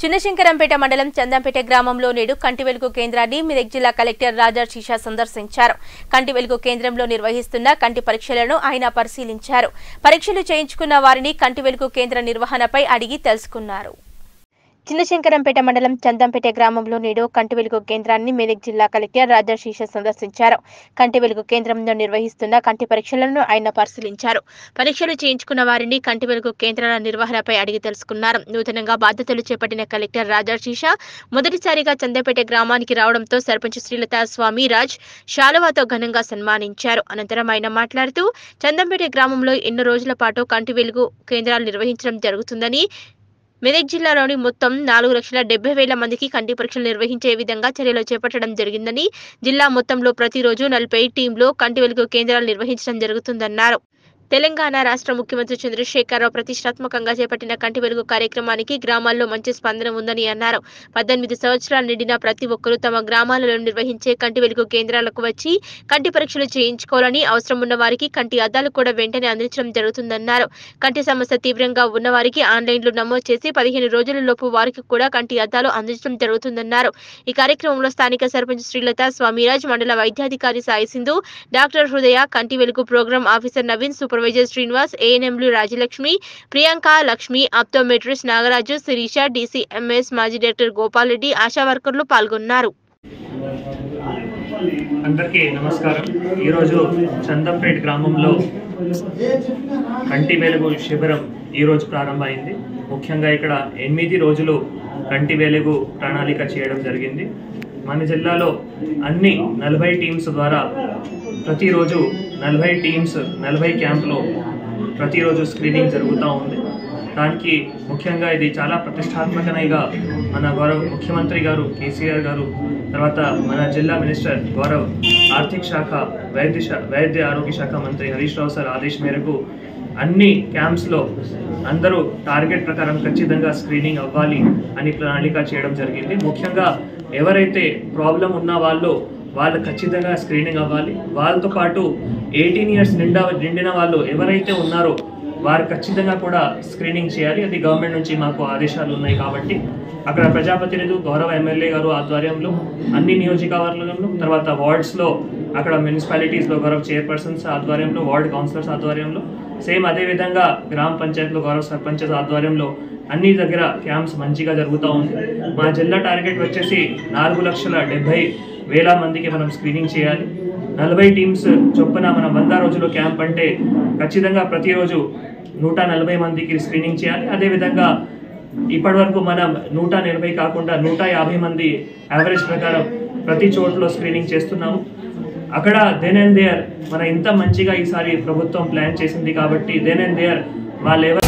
చిన్నశంకరంపేట మండలం చందంపేట గ్రామంలో నేడు కంటి వెలుగు కేంద్రాన్ని మెదక్ జిల్లా కలెక్టర్ రాజా శిషా సందర్శించారు కంటి వెలుగు కేంద్రంలో నిర్వహిస్తున్న కంటి పరీక్షలను ఆయన పరిశీలించారు పరీక్షలు చేయించుకున్న వారిని కంటి వెలుగు కేంద్ర నిర్వహణపై అడిగి తెలుసుకున్నారు చిన్నశంకరంపేట మండలం చందంపేట గ్రామంలో నేడు కంటి వెలుగు కేంద్రాన్ని మెదక్ జిల్లా కలెక్టర్ రాజా శీష సందర్శించారు కంటి వెలుగు కేంద్రంలో నిర్వహిస్తున్న కంటి పరీక్షలను ఆయన పరిశీలించారు పరీక్షలు చేయించుకున్న వారిని కంటి వెలుగు కేంద్రాల నిర్వహణపై అడిగి తెలుసుకున్నారు నూతనంగా బాధ్యతలు చేపట్టిన కలెక్టర్ రాజా శీష మొదటిసారిగా చందంపేట గ్రామానికి రావడంతో సర్పంచ్ శ్రీలత స్వామి రాజ్ శాలువాతో ఘనంగా సన్మానించారు అనంతరం ఆయన మాట్లాడుతూ చందంపేట గ్రామంలో ఎన్నో రోజుల పాటు కంటి వెలుగు కేంద్రాలు నిర్వహించడం జరుగుతుందని మెదక్ జిల్లాలోని మొత్తం నాలుగు లక్షల డెబ్బై వేల మందికి కంటి పరీక్షలు నిర్వహించే విధంగా చర్యలు చేపట్టడం జరిగిందని జిల్లా మొత్తంలో ప్రతిరోజు నలభై టీంలో కంటి వెలుగు కేంద్రాలు నిర్వహించడం జరుగుతుందన్నారు తెలంగాణ రాష్ట్ర ముఖ్యమంత్రి చంద్రశేఖరరావు ప్రతిష్టాత్మకంగా చేపట్టిన కంటి వెలుగు కార్యక్రమానికి గ్రామాల్లో మంచి స్పందన ఉందని అన్నారు పద్దెనిమిది సంవత్సరాలు నిండిన ప్రతి ఒక్కరూ తమ గ్రామాలలో నిర్వహించే కంటి వెలుగు కేంద్రాలకు వచ్చి కంటి పరీక్షలు చేయించుకోవాలని అవసరం ఉన్న వారికి కంటి అద్దాలు కూడా వెంటనే అందించడం జరుగుతుందన్నారు కంటి సమస్య తీవ్రంగా ఉన్న వారికి ఆన్లైన్లో నమోదు చేసి పదిహేను రోజుల లోపు వారికి కూడా కంటి అద్దాలు అందించడం జరుగుతుందన్నారు ఈ కార్యక్రమంలో స్థానిక సర్పంచ్ శ్రీలత స్వామిరాజ్ మండల వైద్యాధికారి Sai Sindhu doctor Hrudaya Kanti Velugu program officer Naveen supervisor Srinivas ఏఎన్ఎంలు రాజలక్ష్మి ప్రియాంక లక్ష్మి ఆప్టోమెట్రిస్ట్ నాగరాజు శిరీష డీసీఎంఎస్ మాజీ డైరెక్టర్ గోపాల్ రెడ్డి ఆశా వర్కర్లు పాల్గొన్నారు అందరికీ నమస్కారం ఈరోజు చందంపేట్ గ్రామంలో కంటి వెలుగు శిబిరం ఈరోజు ప్రారంభమైంది ముఖ్యంగా ఇక్కడ ఎనిమిది రోజులు కంటి వెలుగు ప్రణాళిక చేయడం జరిగింది మన జిల్లాలో అన్ని నలభై టీమ్స్ ద్వారా ప్రతిరోజు నలభై టీమ్స్ నలభై క్యాంపులో ప్రతిరోజు స్క్రీనింగ్ జరుగుతూ ఉంది దానికి ముఖ్యంగా ఇది చాలా ప్రతిష్టాత్మకంగా మన గౌరవ ముఖ్యమంత్రి గారు కేసీఆర్ గారు తర్వాత మన జిల్లా మినిస్టర్ గౌరవ్ ఆర్థిక శాఖ వైద్య శా- వైద్య ఆరోగ్య శాఖ మంత్రి హరీష్ రావు సార్ ఆదేశ్ మేరకు అన్ని క్యాంప్స్లో అందరూ టార్గెట్ ప్రకారం ఖచ్చితంగా స్క్రీనింగ్ అవ్వాలి అని ప్రణాళిక చేయడం జరిగింది ముఖ్యంగా ఎవరైతే ప్రాబ్లం ఉన్న వాళ్ళు వాళ్ళు ఖచ్చితంగా స్క్రీనింగ్ అవ్వాలి వాళ్ళతో పాటు ఎయిటీన్ ఇయర్స్ నిండా నిండిన వాళ్ళు ఎవరైతే ఉన్నారో వారు ఖచ్చితంగా కూడా స్క్రీనింగ్ చేయాలి అది గవర్నమెంట్ నుంచి మాకు ఆదేశాలు ఉన్నాయి కాబట్టి అక్కడ ప్రజాప్రతినిధులు గౌరవ ఎమ్మెల్యే గారు ఆధ్వర్యంలో అన్ని నియోజకవర్గాల్లో తర్వాత వార్డ్స్లో అక్కడ మున్సిపాలిటీస్లో గౌరవ చైర్పర్సన్స్ ఆధ్వర్యంలో వార్డ్ కౌన్సిలర్స్ ఆధ్వర్యంలో సేమ్ అదే విధంగా గ్రామ పంచాయతీలో గౌరవ సర్పంచెస్ ఆధ్వర్యంలో అన్ని దగ్గర క్యాంప్స్ మంచిగా జరుగుతూ ఉంది మా జిల్లా టార్గెట్ వచ్చేసి నాలుగు లక్షల డెబ్బై వేల మందికి మనం స్క్రీనింగ్ చేయాలి నలభై టీమ్స్ చొప్పున మనం వంద రోజులు క్యాంప్ అంటే ఖచ్చితంగా ప్రతిరోజు నూట నలభై మందికి స్క్రీనింగ్ చేయాలి అదేవిధంగా ఇప్పటి వరకు మనం నూట ఎనభై కాకుండా నూట యాభై మంది యావరేజ్ ప్రకారం ప్రతి చోట్లో స్క్రీనింగ్ చేస్తున్నాము అక్కడ దెన్ అండ్ దేర్ మన ఇంత మంచిగా ఈసారి ప్రభుత్వం ప్లాన్ చేసింది కాబట్టి దెన్ అండ్ దేర్ వాళ్ళు ఎవరు